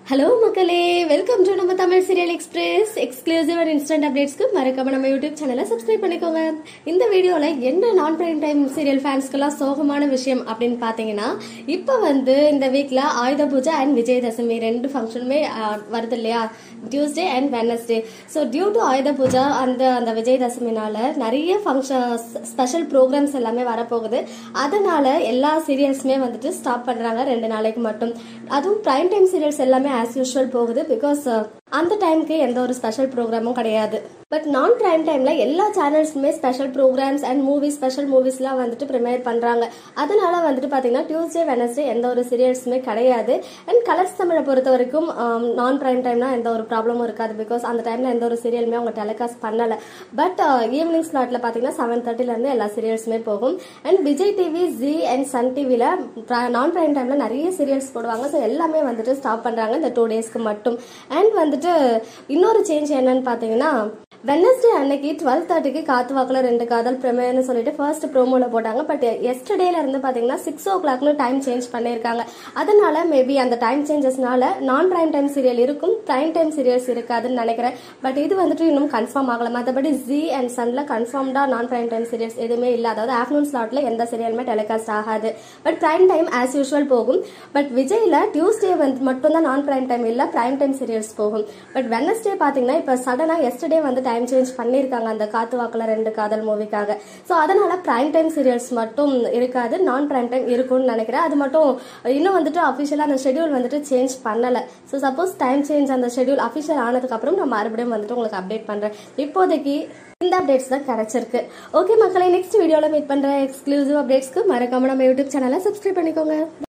hello மக்களே welcome to நம்ம Tamil serial express exclusive and instant அப்டேட்ஸ்க்கு மறக்காம நம்ம யூடியூப் சேனலை சப்ஸ்கிரைப் பண்ணிக்கோங்க இந்த வீடியோல என்ன நான் பிரைம் டைம் சீரியல் ஃபேன்ஸ்க்கெல்லாம் சோகமான விஷயம் அப்படின்னு பார்த்தீங்கன்னா இப்போ வந்து இந்த வீக்ல ஆயுத பூஜை அண்ட் விஜயதசமி ரெண்டு ஃபங்க்ஷனுமே வருது இல்லையா Tuesday and Wednesday so due to Ayudha Puja அந்த அந்த விஜயதசமினால நிறைய ஃபங்க்ஷன் ஸ்பெஷல் ப்ரோக்ராம்ஸ் எல்லாமே வரப்போகுது அதனால எல்லா சீரியல்ஸுமே வந்துட்டு ஸ்டாப் பண்றாங்க ரெண்டு நாளைக்கு மட்டும் அதுவும் பிரைம் டைம் சீரியல்ஸ் எல்லாமே ஆஸ் யூஷுவல் போகுது பிகாஸ் அந்த டைம்க்கு எந்த ஒரு ஸ்பெஷல் ப்ரோக்ராமும் கிடையாது பட் நான் பிரைம் டைம்ல எல்லா சேனல்ஸுமே special programs and movies special மூவிஸ்லாம் வந்துட்டு ப்ரிமேர் பண்றாங்க அதனால வந்துட்டு பாத்தீங்கன்னா டியூஸ்டே வெனஸ்டே எந்த ஒரு சீரியல்ஸுமே கிடையாது அண்ட் கலர்ஸ் தமிழை பொறுத்த வரைக்கும் நான் பிரைம் டைம்னா எந்த ஒரு ப்ராப்ளமும் இருக்காது பிகாஸ் அந்த டைம்ல எந்த ஒரு சீரியலுமே அவங்க டெலிகாஸ்ட் பண்ணல பட் ஈவினிங் ஸ்லாட்ல பாத்தீங்கன்னா செவன் தேர்ட்டில இருந்து எல்லா சீரியல்ஸுமே போகும் and Vijay TV Zee and Sun டிவில நான் பிரைம் டைம்ல நிறைய சீரியல்ஸ் போடுவாங்க ஸோ எல்லாமே வந்துட்டு ஸ்டாப் பண்றாங்க இந்த டூ டேஸ்க்கு மட்டும் அண்ட் வந்துட்டு இன்னொரு சேஞ்ச் என்னன்னு பாத்தீங்கன்னா வெனஸ்டே அன்னைக்கு டுவெல் தேர்ட்டிக்கு காத்து வாக்குல ரெண்டு காதல் பிரமேயர்னு சொல்லிட்டு ஃபர்ஸ்ட் ப்ரோமோல போட்டாங்க பட் எஸ்டர்டேல இருந்து பாத்தீங்கன்னா சிக்ஸ் ஓ கிளாக்னு டைம் சேஞ்ச் பண்ணியிருக்காங்க அதனால மேபி அந்த டைம் சேஞ்சஸ்னால நான் பிரைம் டைம் சீரியல் இருக்கும் பிரைம் டைம் சீரியல்ஸ் இருக்காதுன்னு நினைக்கிறேன் பட் இது வந்துட்டு இன்னும் கன்ஃபார்ம் ஆகல மற்றபடி ஜி அண்ட் சன்ல கன்ஃபார்ம்டா நான் பிரைம் டைம் சீரியல்ஸ் எதுவுமே இல்லை அதாவது ஆஃப்டர்நூன் ஸ்லாட்ல எந்த சீரியலுமே டெலிகாஸ்ட் ஆகாது but prime time as usual போகும் பட் விஜய்ல டியூஸ்டே வந்து மட்டும் தான் நான் பிரைம் டைம் இல்ல பிரைம் டைம் சீரியல்ஸ் போகும் பட் வெனஸ்டே பாத்தீங்கன்னா இப்ப சடனா எஸ்டர்டே வந்து டைம் சேஞ்ச் பண்ணிருக்காங்க அந்த காத்து வாக்குல ரெண்டு காதல் மூவிக்காக ஸோ அதனால பிரைம் டைம் சீரியல்ஸ் மட்டும் இருக்காது நான் பிரைம் டைம் இருக்கும்னு நினைக்கிறேன் அது மட்டும் இன்னும் வந்துட்டு அஃபிஷியலா அந்த ஷெடியூல் வந்துட்டு சேஞ்ச் பண்ணல ஸோ சப்போஸ் டைம் சேஞ்ச் அந்த ஷெடியூல் அஃபிஷியல் ஆனதுக்கு அப்புறம் நான் மறுபடியும் வந்துட்டு உங்களுக்கு அப்டேட் பண்றேன் இப்போதைக்கு இந்த அப்டேட்ஸ் தான் கிடைச்சிருக்கு ஓகே மக்களை நெக்ஸ்ட் வீடியோல மீட் பண்ற எக்ஸ்க்ளூசிவ் அப்டேட்ஸ்க்கு மறக்காம நம்ம யூடியூப் சேனலை சப்ஸ்கிரைப் பண்ணிக்கோங்க